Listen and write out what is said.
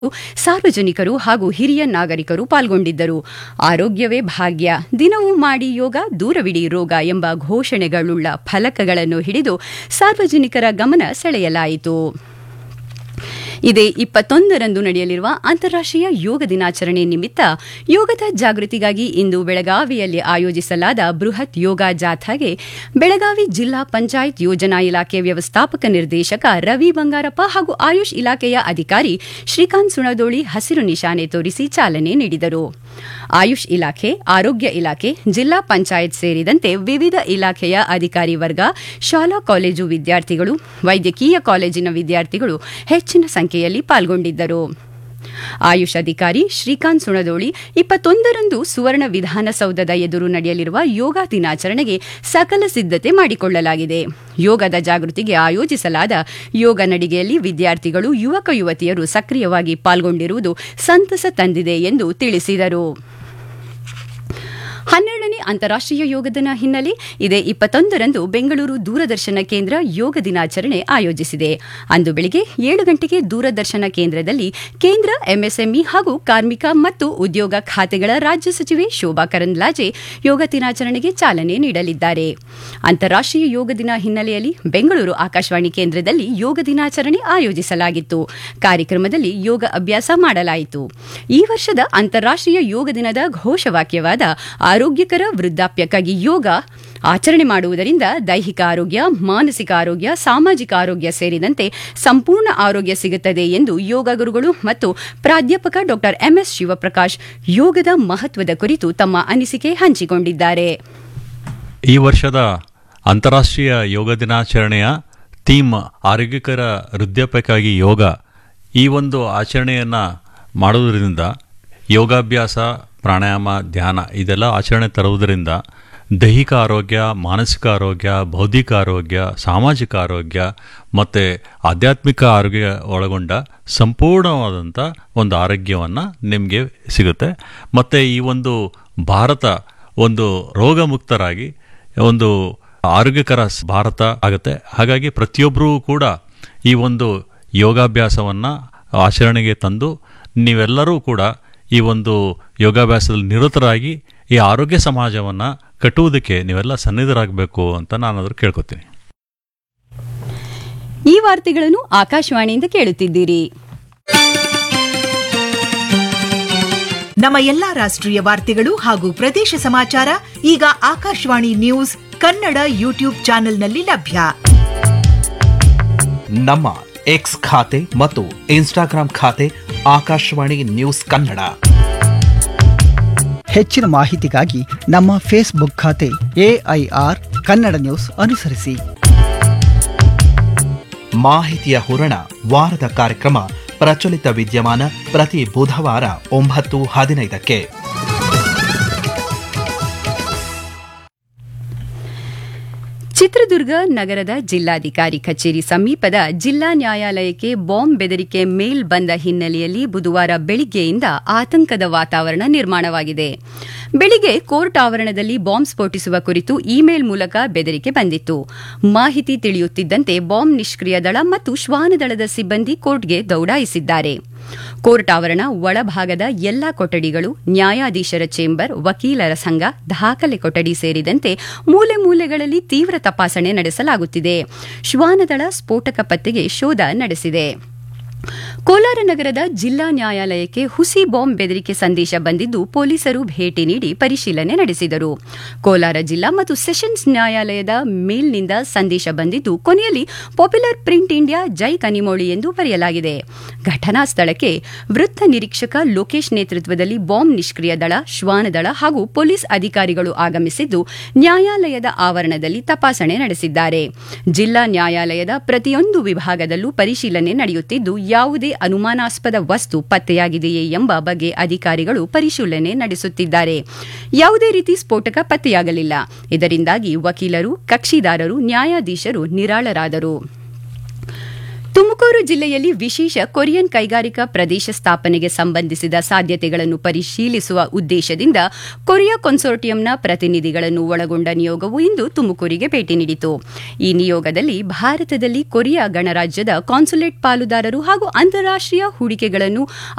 ಸಾರ್ವಜನಿಕರು ಹಾಗೂ ಹಿರಿಯ ನಾಗರಿಕರು ಪಾಲ್ಗೊಂಡಿದ್ದರು ಆರೋಗ್ಯವೇ ಭಾಗ್ಯ ದಿನವೂ ಮಾಡಿ ಯೋಗ ದೂರವಿಡಿ ರೋಗ ಎಂಬ ಘೋಷಣೆಗಳುಳ್ಳ ಫಲಕಗಳನ್ನು ಹಿಡಿದು ಸಾರ್ವಜನಿಕರ ಗಮನ ಸೆಳೆಯಲಾಯಿತು ಇದೇ ಇಪ್ಪತ್ತೊಂದರಂದು ನಡೆಯಲಿರುವ ಅಂತಾರಾಷ್ಟ್ರೀಯ ಯೋಗ ದಿನಾಚರಣೆ ನಿಮಿತ್ತ ಯೋಗದ ಜಾಗೃತಿಗಾಗಿ ಇಂದು ಬೆಳಗಾವಿಯಲ್ಲಿ ಆಯೋಜಿಸಲಾದ ಬೃಹತ್ ಯೋಗ ಜಾಥಾಗೆ ಬೆಳಗಾವಿ ಜಿಲ್ಲಾ ಪಂಚಾಯತ್ ಯೋಜನಾ ಇಲಾಖೆ ವ್ಯವಸ್ಥಾಪಕ ನಿರ್ದೇಶಕ ರವಿ ಬಂಗಾರಪ್ಪ ಹಾಗೂ ಆಯುಷ್ ಇಲಾಖೆಯ ಅಧಿಕಾರಿ ಶ್ರೀಕಾಂತ್ ಸುಣದೋಳಿ ಹಸಿರು ನಿಶಾನೆ ತೋರಿಸಿ ಚಾಲನೆ ನೀಡಿದರು ಆಯುಷ್ ಇಲಾಖೆ ಆರೋಗ್ಯ ಇಲಾಖೆ ಜಿಲ್ಲಾ ಪಂಚಾಯತ್ ಸೇರಿದಂತೆ ವಿವಿಧ ಇಲಾಖೆಯ ಅಧಿಕಾರಿ ವರ್ಗ ಶಾಲಾ ಕಾಲೇಜು ವಿದ್ಯಾರ್ಥಿಗಳು ವೈದ್ಯಕೀಯ ಕಾಲೇಜಿನ ವಿದ್ಯಾರ್ಥಿಗಳು ಹೆಚ್ಚಿನ ಸಂಖ್ಯೆಯಲ್ಲಿ ಪಾಲ್ಗೊಂಡಿದ್ದರು ಆಯುಷ್ ಅಧಿಕಾರಿ ಶ್ರೀಕಾಂತ್ ಸುಣದೋಳಿ ಇಪ್ಪತ್ತೊಂದರಂದು ಸುವರ್ಣ ವಿಧಾನಸೌಧದ ಎದುರು ನಡೆಯಲಿರುವ ಯೋಗ ದಿನಾಚರಣೆಗೆ ಸಕಲ ಸಿದ್ಧತೆ ಮಾಡಿಕೊಳ್ಳಲಾಗಿದೆ ಯೋಗದ ಜಾಗೃತಿಗೆ ಆಯೋಜಿಸಲಾದ ಯೋಗ ನಡಿಗೆಯಲ್ಲಿ ವಿದ್ಯಾರ್ಥಿಗಳು ಯುವಕ ಯುವತಿಯರು ಸಕ್ರಿಯವಾಗಿ ಪಾಲ್ಗೊಂಡಿರುವುದು ಸಂತಸ ತಂದಿದೆ ಎಂದು ತಿಳಿಸಿದರು ಹನ್ನೆರಡನೇ ಅಂತಾರಾಷ್ಟ್ರೀಯ ಯೋಗ ದಿನ ಹಿನ್ನೆಲೆ ಇದೇ ಇಪ್ಪತ್ತೊಂದರಂದು ಬೆಂಗಳೂರು ದೂರದರ್ಶನ ಕೇಂದ್ರ ಯೋಗ ದಿನಾಚರಣೆ ಆಯೋಜಿಸಿದೆ ಅಂದು ಬೆಳಿಗ್ಗೆ ಏಳು ಗಂಟೆಗೆ ದೂರದರ್ಶನ ಕೇಂದ್ರದಲ್ಲಿ ಕೇಂದ್ರ ಎಂಎಸ್ಎಂಇ ಹಾಗೂ ಕಾರ್ಮಿಕ ಮತ್ತು ಉದ್ಯೋಗ ಖಾತೆಗಳ ರಾಜ್ಯ ಸಚಿವೆ ಶೋಭಾ ಕರಂದ್ಲಾಜೆ ಯೋಗ ದಿನಾಚರಣೆಗೆ ಚಾಲನೆ ನೀಡಲಿದ್ದಾರೆ ಅಂತಾರಾಷ್ಟ್ರೀಯ ಯೋಗ ದಿನ ಹಿನ್ನೆಲೆಯಲ್ಲಿ ಬೆಂಗಳೂರು ಆಕಾಶವಾಣಿ ಕೇಂದ್ರದಲ್ಲಿ ಯೋಗ ದಿನಾಚರಣೆ ಆಯೋಜಿಸಲಾಗಿತ್ತು ಕಾರ್ಯಕ್ರಮದಲ್ಲಿ ಯೋಗ ಅಭ್ಯಾಸ ಮಾಡಲಾಯಿತು ಈ ವರ್ಷದ ಅಂತಾರಾಷ್ಟ್ರೀಯ ಯೋಗ ದಿನದ ಘೋಷವಾಕ್ಯವಾದ ಆರೋಗ್ಯಕರ ವೃದ್ಧಾಪ್ಯಕ್ಕಾಗಿ ಯೋಗ ಆಚರಣೆ ಮಾಡುವುದರಿಂದ ದೈಹಿಕ ಆರೋಗ್ಯ ಮಾನಸಿಕ ಆರೋಗ್ಯ ಸಾಮಾಜಿಕ ಆರೋಗ್ಯ ಸೇರಿದಂತೆ ಸಂಪೂರ್ಣ ಆರೋಗ್ಯ ಸಿಗುತ್ತದೆ ಎಂದು ಯೋಗ ಗುರುಗಳು ಮತ್ತು ಪ್ರಾಧ್ಯಾಪಕ ಡಾ ಎಂಎಸ್ ಶಿವಪ್ರಕಾಶ್ ಯೋಗದ ಮಹತ್ವದ ಕುರಿತು ತಮ್ಮ ಅನಿಸಿಕೆ ಹಂಚಿಕೊಂಡಿದ್ದಾರೆ ಈ ವರ್ಷದ ಅಂತಾರಾಷ್ಟ್ರೀಯ ಯೋಗ ದಿನಾಚರಣೆಯ ಥೀಮ್ ಆರೋಗ್ಯಕರ ವೃದ್ಧಾಪ್ಯಕ್ಕಾಗಿ ಯೋಗ ಈ ಒಂದು ಆಚರಣೆಯನ್ನು ಮಾಡುವುದರಿಂದ ಯೋಗಾಭ್ಯಾಸ ಪ್ರಾಣಾಯಾಮ ಧ್ಯಾನ ಇದೆಲ್ಲ ಆಚರಣೆ ತರುವುದರಿಂದ ದೈಹಿಕ ಆರೋಗ್ಯ ಮಾನಸಿಕ ಆರೋಗ್ಯ ಬೌದ್ಧಿಕ ಆರೋಗ್ಯ ಸಾಮಾಜಿಕ ಆರೋಗ್ಯ ಮತ್ತು ಆಧ್ಯಾತ್ಮಿಕ ಆರೋಗ್ಯ ಒಳಗೊಂಡ ಸಂಪೂರ್ಣವಾದಂಥ ಒಂದು ಆರೋಗ್ಯವನ್ನು ನಿಮಗೆ ಸಿಗುತ್ತೆ ಮತ್ತು ಈ ಒಂದು ಭಾರತ ಒಂದು ರೋಗಮುಕ್ತರಾಗಿ ಒಂದು ಆರೋಗ್ಯಕರ ಭಾರತ ಆಗುತ್ತೆ ಹಾಗಾಗಿ ಪ್ರತಿಯೊಬ್ಬರೂ ಕೂಡ ಈ ಒಂದು ಯೋಗಾಭ್ಯಾಸವನ್ನು ಆಚರಣೆಗೆ ತಂದು ನೀವೆಲ್ಲರೂ ಕೂಡ ಈ ಒಂದು ಯೋಗಾಭ್ಯಾಸದಲ್ಲಿ ನಿರತರಾಗಿ ಈ ಆರೋಗ್ಯ ಸಮಾಜವನ್ನು ಕಟ್ಟುವುದಕ್ಕೆ ನೀವೆಲ್ಲ ಸನ್ನಿಧರಾಗಬೇಕು ಅಂತ ನಾನಾದರೂ ಕೇಳ್ಕೊತೀನಿ ಈ ವಾರ್ತೆಗಳನ್ನು ಆಕಾಶವಾಣಿಯಿಂದ ಕೇಳುತ್ತಿದ್ದೀರಿ ನಮ್ಮ ಎಲ್ಲಾ ರಾಷ್ಟ್ರೀಯ ವಾರ್ತೆಗಳು ಹಾಗೂ ಪ್ರದೇಶ ಸಮಾಚಾರ ಈಗ ಆಕಾಶವಾಣಿ ನ್ಯೂಸ್ ಕನ್ನಡ ಯೂಟ್ಯೂಬ್ ಚಾನೆಲ್ನಲ್ಲಿ ಲಭ್ಯ ನಮ್ಮ ಎಕ್ಸ್ ಖಾತೆ ಮತ್ತು ಇನ್ಸ್ಟಾಗ್ರಾಂ ಖಾತೆ ಆಕಾಶವಾಣಿ ನ್ಯೂಸ್ ಕನ್ನಡ ಹೆಚ್ಚಿನ ಮಾಹಿತಿಗಾಗಿ ನಮ್ಮ ಫೇಸ್ಬುಕ್ ಖಾತೆ ಎಐಆರ್ ಕನ್ನಡ ನ್ಯೂಸ್ ಅನುಸರಿಸಿ ಮಾಹಿತಿಯ ಹೂರಣ ವಾರದ ಕಾರ್ಯಕ್ರಮ ಪ್ರಚಲಿತ ವಿದ್ಯಮಾನ ಪ್ರತಿ ಬುಧವಾರ ಒಂಬತ್ತು ಹದಿನೈದಕ್ಕೆ ಚಿತ್ರದುರ್ಗ ನಗರದ ಜಿಲ್ಲಾಧಿಕಾರಿ ಕಚೇರಿ ಸಮೀಪದ ಜಿಲ್ಲಾ ನ್ಯಾಯಾಲಯಕ್ಕೆ ಬಾಂಬ್ ಬೆದರಿಕೆ ಮೇಲ್ ಬಂದ ಹಿನ್ನೆಲೆಯಲ್ಲಿ ಬುಧವಾರ ಬೆಳಿಗ್ಗೆಯಿಂದ ಆತಂಕದ ವಾತಾವರಣ ನಿರ್ಮಾಣವಾಗಿದೆ ಬೆಳಿಗ್ಗೆ ಕೋರ್ಟ್ ಆವರಣದಲ್ಲಿ ಬಾಂಬ್ ಸ್ಫೋಟಿಸುವ ಕುರಿತು ಇಮೇಲ್ ಮೂಲಕ ಬೆದರಿಕೆ ಬಂದಿತ್ತು ಮಾಹಿತಿ ತಿಳಿಯುತ್ತಿದ್ದಂತೆ ಬಾಂಬ್ ನಿಷ್ಕ್ರಿಯ ದಳ ಮತ್ತು ಶ್ವಾನದಳದ ಸಿಬ್ಬಂದಿ ಕೋರ್ಟ್ಗೆ ದೌಡಾಯಿಸಿದ್ದಾರೆ ಕೋರ್ಟ್ ಆವರಣ ಒಳಭಾಗದ ಎಲ್ಲಾ ಕೊಠಡಿಗಳು ನ್ಯಾಯಾಧೀಶರ ಚೇಂಬರ್ ವಕೀಲರ ಸಂಘ ದಾಖಲೆ ಕೊಠಡಿ ಸೇರಿದಂತೆ ಮೂಲೆ ಮೂಲೆಗಳಲ್ಲಿ ತೀವ್ರ ತಪಾಸಣೆ ನಡೆಸಲಾಗುತ್ತಿದೆ ಶ್ವಾನದಳ ಸ್ಫೋಟಕ ಪತ್ತೆಗೆ ಶೋಧ ನಡೆಸಿದೆ ಕೋಲಾರ ನಗರದ ಜಿಲ್ಲಾ ನ್ಯಾಯಾಲಯಕ್ಕೆ ಹುಸಿ ಬಾಂಬ್ ಬೆದರಿಕೆ ಸಂದೇಶ ಬಂದಿದ್ದು ಪೊಲೀಸರು ಭೇಟಿ ನೀಡಿ ಪರಿಶೀಲನೆ ನಡೆಸಿದರು ಕೋಲಾರ ಜಿಲ್ಲಾ ಮತ್ತು ಸೆಷನ್ಸ್ ನ್ಯಾಯಾಲಯದ ಮೇಲ್ನಿಂದ ಸಂದೇಶ ಬಂದಿದ್ದು ಕೊನೆಯಲ್ಲಿ popular print India Jai Kanimozhi ಎಂದು ಬರೆಯಲಾಗಿದೆ ಘಟನಾ ಸ್ಥಳಕ್ಕೆ ವೃತ್ತ ನಿರೀಕ್ಷಕ ಲೋಕೇಶ್ ನೇತೃತ್ವದಲ್ಲಿ ಬಾಂಬ್ ನಿಷ್ಕ್ರಿಯ ದಳ ಶ್ವಾನದಳ ಹಾಗೂ ಪೊಲೀಸ್ ಅಧಿಕಾರಿಗಳು ಆಗಮಿಸಿದ್ದು ನ್ಯಾಯಾಲಯದ ಆವರಣದಲ್ಲಿ ತಪಾಸಣೆ ನಡೆಸಿದ್ದಾರೆ ಜಿಲ್ಲಾ ನ್ಯಾಯಾಲಯದ ಪ್ರತಿಯೊಂದು ವಿಭಾಗದಲ್ಲೂ ಪರಿಶೀಲನೆ ನಡೆಯುತ್ತಿದ್ದು ಯಾವುದೇ ಅನುಮಾನಾಸ್ಪದ ವಸ್ತು ಪತ್ತೆಯಾಗಿದೆಯೇ ಎಂಬ ಬಗ್ಗೆ ಅಧಿಕಾರಿಗಳು ಪರಿಶೀಲನೆ ನಡೆಸುತ್ತಿದ್ದಾರೆ ಯಾವುದೇ ರೀತಿ ಸ್ಫೋಟಕ ಪತ್ತೆಯಾಗಲಿಲ್ಲ ಇದರಿಂದಾಗಿ ವಕೀಲರು ಕಕ್ಷಿದಾರರು ನ್ಯಾಯಾಧೀಶರು ನಿರಾಳರಾದರು ತುಮಕೂರು ಜಿಲ್ಲೆಯಲ್ಲಿ ವಿಶೇಷ ಕೊರಿಯನ್ ಕೈಗಾರಿಕಾ ಪ್ರದೇಶ ಸ್ಥಾಪನೆಗೆ ಸಂಬಂಧಿಸಿದ ಸಾಧ್ಯತೆಗಳನ್ನು ಪರಿಶೀಲಿಸುವ ಉದ್ದೇಶದಿಂದ ಕೊರಿಯಾ ಕನ್ಸೋರ್ಟಿಯಂನ ಪ್ರತಿನಿಧಿಗಳನ್ನು ಒಳಗೊಂಡ ನಿಯೋಗವು ಇಂದು ತುಮಕೂರಿಗೆ ಭೇಟಿ ನೀಡಿತು ಈ ನಿಯೋಗದಲ್ಲಿ ಭಾರತದಲ್ಲಿ ಕೊರಿಯಾ ಗಣರಾಜ್ಯದ ಕಾನ್ಸುಲೇಟ್ ಪಾಲುದಾರರು ಹಾಗೂ ಅಂತಾರಾಷ್ಟೀಯ ಹೂಡಿಕೆಗಳನ್ನು